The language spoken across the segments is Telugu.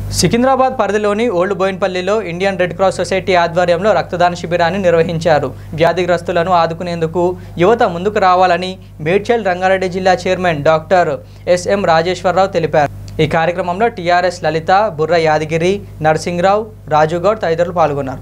సికింద్రాబాద్ పరిధిలోని ఓల్డ్ బోయిన్పల్లిలో ఇండియన్ రెడ్ క్రాస్ సొసైటీ ఆధ్వర్యంలో రక్తదాన శిబిరాన్ని నిర్వహించారు వ్యాధిగ్రస్తులను ఆదుకునేందుకు యువత ముందుకు రావాలని మేడ్చల్ రంగారెడ్డి జిల్లా చైర్మన్ డాక్టర్ ఎస్ఎం రాజేశ్వరరావు తెలిపారు ఈ కార్యక్రమంలో టీఆర్ఎస్ లలిత బుర్ర యాదగిరి నరసింహరావు రాజుగౌడ్ తదితరులు పాల్గొన్నారు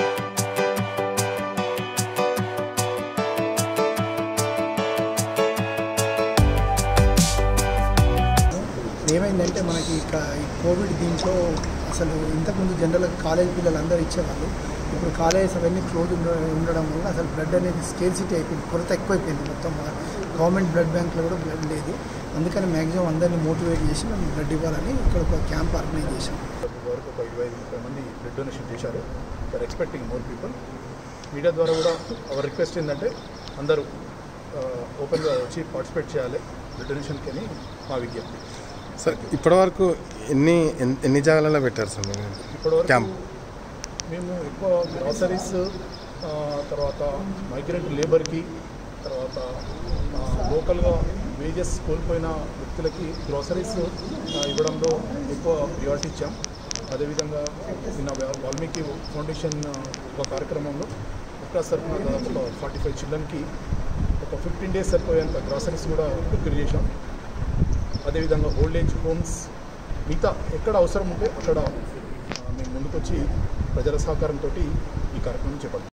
ఏమైందంటే మనకి ఇక ఈ కోవిడ్ దీంట్లో అసలు ఇంతకుముందు జనరల్గా కాలేజ్ పిల్లలు అందరూ ఇచ్చేవాళ్ళు ఇప్పుడు కాలేజెస్ అవన్నీ క్లోజ్ ఉండ ఉండడం వల్ల అసలు బ్లడ్ అనేది స్కేర్సిటీ అయిపోయింది కొరత ఎక్కువైపోయింది మొత్తం గవర్నమెంట్ బ్లడ్ బ్యాంక్లో కూడా బ్లడ్ లేదు అందుకని మ్యాక్సిమం అందరినీ మోటివేట్ చేసి మేము బ్లడ్ ఇవ్వాలని ఇక్కడ ఒక క్యాంప్ ఆర్గనైజ్ చేసాం వరకు ఒక ఇరవై ఐదు ముప్పై మంది బ్లడ్ డొనేషన్ చేశారు are expecting more people media ద్వారా కూడా అవర్ రిక్వెస్ట్ ఏంటంటే అందరూ ఓపెన్గా వచ్చి పార్టిసిపేట్ చేయాలి బ్లడ్ డొనేషన్కి అని మా విజ్ఞప్తి సార్ ఇప్పటివరకు ఎన్ని ఎన్- ఎన్ని జాగాలలో పెట్టారు సార్ మీరు ఇప్పటివరకు క్యాంప్ మేము ఎక్కువ గ్రాసరీస్ తర్వాత మైగ్రెంట్ లేబర్కి తర్వాత లోకల్గా వేజెస్ కోల్పోయిన వ్యక్తులకి గ్రాసరీస్ ఇవ్వడంలో ఎక్కువ ప్రియారిటీ ఇచ్చాం అదేవిధంగా నిన్న వా- వాల్మీకి ఫౌండేషన్ ఆ, ఒక కార్యక్రమంలో వికాస్ తరఫున దాదాపు ఒక ఫార్టీ ఫైవ్ చిల్డ్రన్కి ఒక ఫిఫ్టీన్ డేస్ సరిపోయేంత గ్రాసరీస్ కూడా ప్రొక్యూర్ చేశాం అదేవిధంగా ఓల్డ్ ఏజ్ హోమ్స్ మిగతా ఎక్కడ అవసరం ఉంటే అక్కడ ఆ, మేము ముందుకొచ్చి ప్రజల సహకారంతో ఈ కార్యక్రమం చేపడతాం